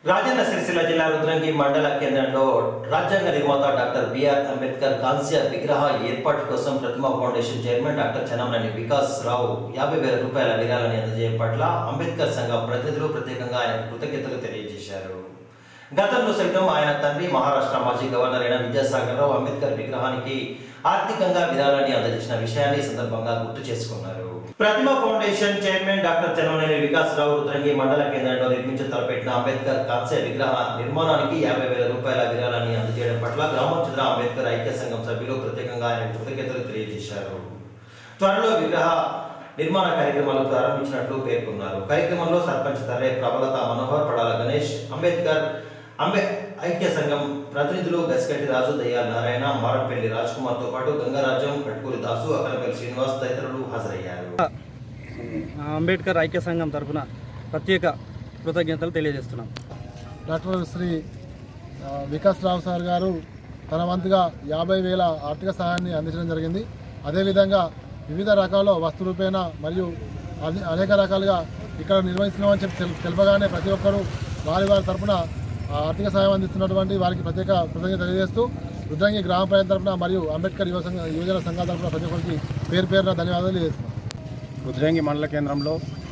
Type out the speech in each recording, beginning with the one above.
రాజన్న సిరిసిల్ల జిల్లా రుద్రంగి మండల కేంద్రంలో రాజ్యాంగ నిర్మాత డాక్టర్ బిఆర్ అంబేద్కర్ కాంస్య విగ్రహ ఏర్పాటు కోసం Prathima foundation chairman doctor Chennamaneni Vikas Rao యాభై వేల రూపాయల విరాళాన్ని అందజేయడం పట్ల అంబేద్కర్ సంఘ ప్రతినిధులు ప్రత్యేకంగా ఆయన కృతజ్ఞతలు తెలియజేశారు గతంలో సైతం ఆయన తండ్రి మహారాష్ట్ర మాజీ గవర్నర్ అయిన విద్యాసాగర్ రావు అంబేద్కర్ విగ్రహానికి ఆర్థికంగా విరాళాన్ని అందజేసిన విషయాన్ని ఈ సందర్భంగా గుర్తు చేసుకున్నారు Prathima foundation chairman doctor Chandraneni Vikas Rao Rudrangi మండల కేంద్రంలో నిర్మించి తలపెట్టిన అంబేద్కర్ కాంస్య విగ్రహ నిర్మాణానికి యాభై వేల రూపాయల విరాళాన్ని అందజేయడం పట్ల గ్రామోచిత అంబేద్కర్ ఐక్య సంఘం సభ్యులు ప్రత్యేకంగా ఆయన కృతజ్ఞతలు తెలియజేశారు త్వరలో విగ్రహ నిర్మాణ కార్యక్రమాలు ప్రారంభించినట్లు పేర్కొన్నారు కార్యక్రమంలో సర్పంచ్ తర్రే ప్రబలత మనోహర్ పడాల గణేష్ అంబేద్కర్ అంబే ఐక్య సంఘం ప్రతినిధులు గసికట్టి రాజు దయ్యాల్ నారాయణ మారంపల్లి రాజ్ కుమార్ తో పాటు గంగరాజం కట్కూరి దాసు అక్కలపల్లి శ్రీనివాస్ తదితరులు హాజరయ్యారు అంబేద్కర్ ఐక్య సంఘం తరపున ప్రత్యేక కృతజ్ఞతలు తెలియజేస్తున్నాం డాక్టర్ శ్రీ ఆ, వికాస్ రావు సార్ గారు తన వంతుగా యాభై వేల ఆర్థిక సహాయాన్ని అందించడం జరిగింది అదేవిధంగా వివిధ రకాల వస్తు రూపేణ మరియు అనే- అనేక రకాలుగా ఇక్కడ నిర్వహిస్తున్నామని చెప్పి తెల్- తెలపగానే ప్రతి ఒక్కరూ వారి వారి తరపున ఆ, ఆర్థిక సహాయం అందిస్తున్నటువంటి వారికి ప్రత్యేక కృతజ్ఞత తెలియజేస్తూ రుద్రంగి గ్రామ ప్రజల తరపున మరియు అంబేద్కర్ యువ సంఘ యువజన సంఘాల తరపున ప్రతి ఒక్కరికి పేరు పేరున ధన్యవాదాలు తెలియజేస్తున్నాం రుద్రంగి మండల కేంద్రంలో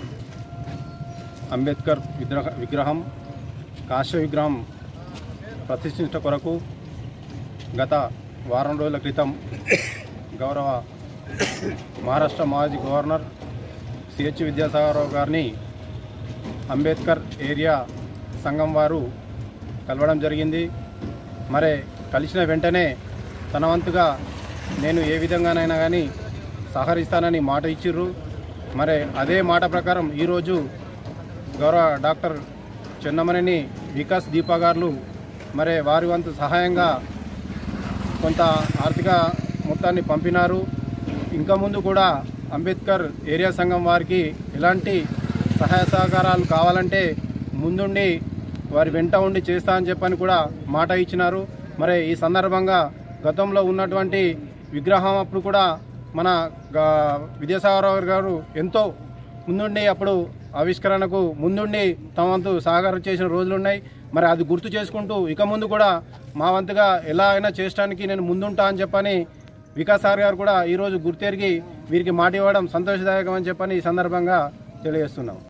అంబేద్కర్ విగ్రహ విగ్రహం కాశ్య విగ్రహం ప్రతిష్ఠించట కొరకు గత వారం రోజుల క్రితం గౌరవ మహారాష్ట్ర మాజీ గవర్నర్ సిహెచ్ విద్యాసాగరరావు గారిని అంబేద్కర్ ఏరియా సంఘం వారు కలవడం జరిగింది మరి కలిసిన వెంటనే తన వంతుగా నేను ఏ విధంగానైనా కానీ సహకరిస్తానని మాట ఇచ్చిర్రు మరి అదే మాట ప్రకారం ఈరోజు గౌరవ డాక్టర్ చెన్నమనేని వికాస్ దీపా గారు మరి వారి వంతు సహాయంగా కొంత ఆర్థిక మొత్తాన్ని పంపినారు ఇంకా ముందు కూడా అంబేద్కర్ ఏరియా సంఘం వారికి ఎలాంటి సహాయ సహకారాలు కావాలంటే ముందుండి వారి వెంట ఉండి చేస్తా అని చెప్పని కూడా మాట ఇచ్చినారు మరి ఈ సందర్భంగా గతంలో ఉన్నటువంటి విగ్రహం అప్పుడు కూడా మన గా- విద్యాసాగరరావు గారు ఎంతో ముందుండి అప్పుడు ఆవిష్కరణకు ముందుండి తమ వంతు సహకారం చేసిన రోజులు ఉన్నాయి మరి అది గుర్తు చేసుకుంటూ ఇక ముందు కూడా మా వంతుగా ఎలా అయినా చేయడానికి నేను ముందుంటా అని చెప్పని వికాస్ సార్ గారు కూడా ఈరోజు గుర్తెరిగి వీరికి మాట ఇవ్వడం సంతోషదాయకం అని చెప్పని ఈ సందర్భంగా తెలియజేస్తున్నాం